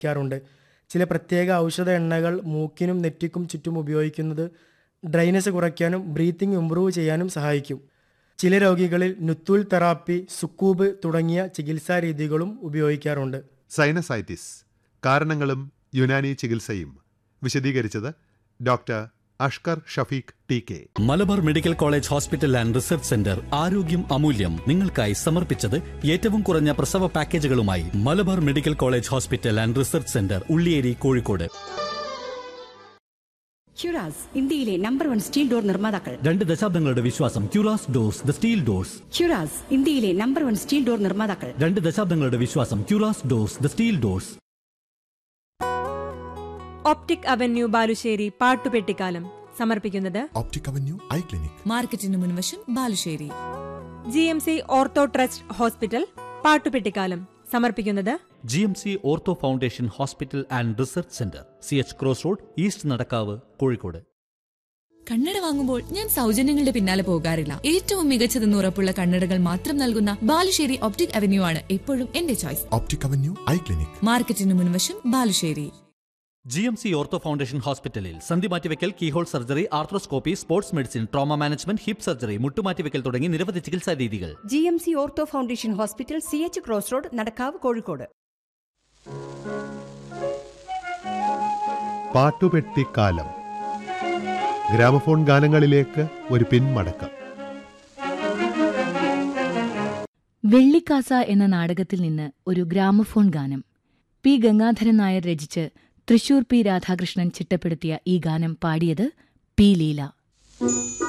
ഉപയോഗിക്കാറുണ്ട് ചില പ്രത്യേക ഔഷധ എണ്ണകൾ മൂക്കിനും നെറ്റിക്കും ചുറ്റും ഉപയോഗിക്കുന്നത് ഡ്രൈനസ് കുറയ്ക്കാനും ബ്രീത്തിങ് ഇംപ്രൂവ് ചെയ്യാനും സഹായിക്കും ചില രോഗികളിൽ നുത്തൂൽ തെറാപ്പി സുക്കൂബ് തുടങ്ങിയ ചികിത്സാ രീതികളും ഉപയോഗിക്കാറുണ്ട് സൈനസൈറ്റിസ് കാരണങ്ങളും യുനാനി ചികിത്സയും വിശദീകരിച്ചത് doctor Ashkar Shafeeq T K Malabar medical college hospital and research centre ആരോഗ്യം അമൂല്യം നിങ്ങൾക്കായി സമർപ്പിച്ചത് ഏറ്റവും കുറഞ്ഞ പ്രസവ പാക്കേജുകളുമായി Malabar medical college hospital and research centre Ulliyeri Kozhikode Curas ഇന്ത്യയിലെ നമ്പർ വൺ സ്റ്റീൽ ഡോർ നിർമ്മാതാക്കൾ രണ്ട് ദശാബ്ദങ്ങളുടെ വിശ്വാസം Curas doors the steel doors Curas ഇന്ത്യയിലെ നമ്പർ വൺ സ്റ്റീൽ ഡോർ നിർമ്മാതാക്കൾ രണ്ട് ദശാബ്ദങ്ങളുടെ വിശ്വാസം Curas doors the steel doors optic avenue Balussery പാട്ടുപെട്ടിക്കാലം സമർപ്പിക്കുന്നത് ഒപ്റ്റിക് അവന്യൂ ഐ ക്ലിനിക് മാർക്കറ്റിന് മുൻവശം Balussery G M C ortho trust hospital പാട്ടുപെട്ടിക്കാലം സമർപ്പിക്കുന്നത് G M C ortho foundation hospital and research centre C H cross road east Nadakkavu Kozhikode കണ്ണട വാങ്ങുമ്പോൾ ഞാൻ സൗജന്യങ്ങളുടെ പിന്നാലെ പോകാറില്ല ഏറ്റവും മികച്ചതെന്ന് ഉറപ്പുള്ള കണ്ണടകൾ മാത്രം നൽകുന്ന ബാലുശ്ശേരി ഒപ്റ്റിക് അവന്യൂ ആണ് എപ്പോഴും എന്റെ choice optic avenue eye clinic മാർക്കറ്റിന് മുൻവശം Balussery G M C ortho foundation ഹോസ്പിറ്റലിൽ സന്ധി മാറ്റിവെക്കൽ keyhole surgery arthroscopy sports medicine trauma management hip surgery മുട്ടുമാറ്റിവെക്കൽ തുടങ്ങി നിരവധി ചികിത്സാ രീതികൾ G M C ortho foundation hospital C H cross road Nadakkavu Kozhikode പാട്ടുപെട്ടിക്കാലം ഗ്രാമഫോൺ ഗാനങ്ങളിലേക്ക് ഒരു പിന്മടക്കം വെള്ളിക്കാസ എന്ന നാടകത്തിൽ നിന്ന് ഒരു ഗ്രാമഫോൺ ഗാനം പി ഗംഗാധരൻ നായർ രചിച്ച് തൃശൂർ പി രാധാകൃഷ്ണൻ ചിട്ടപ്പെടുത്തിയ ഈ ഗാനം പാടിയത് പി ലീല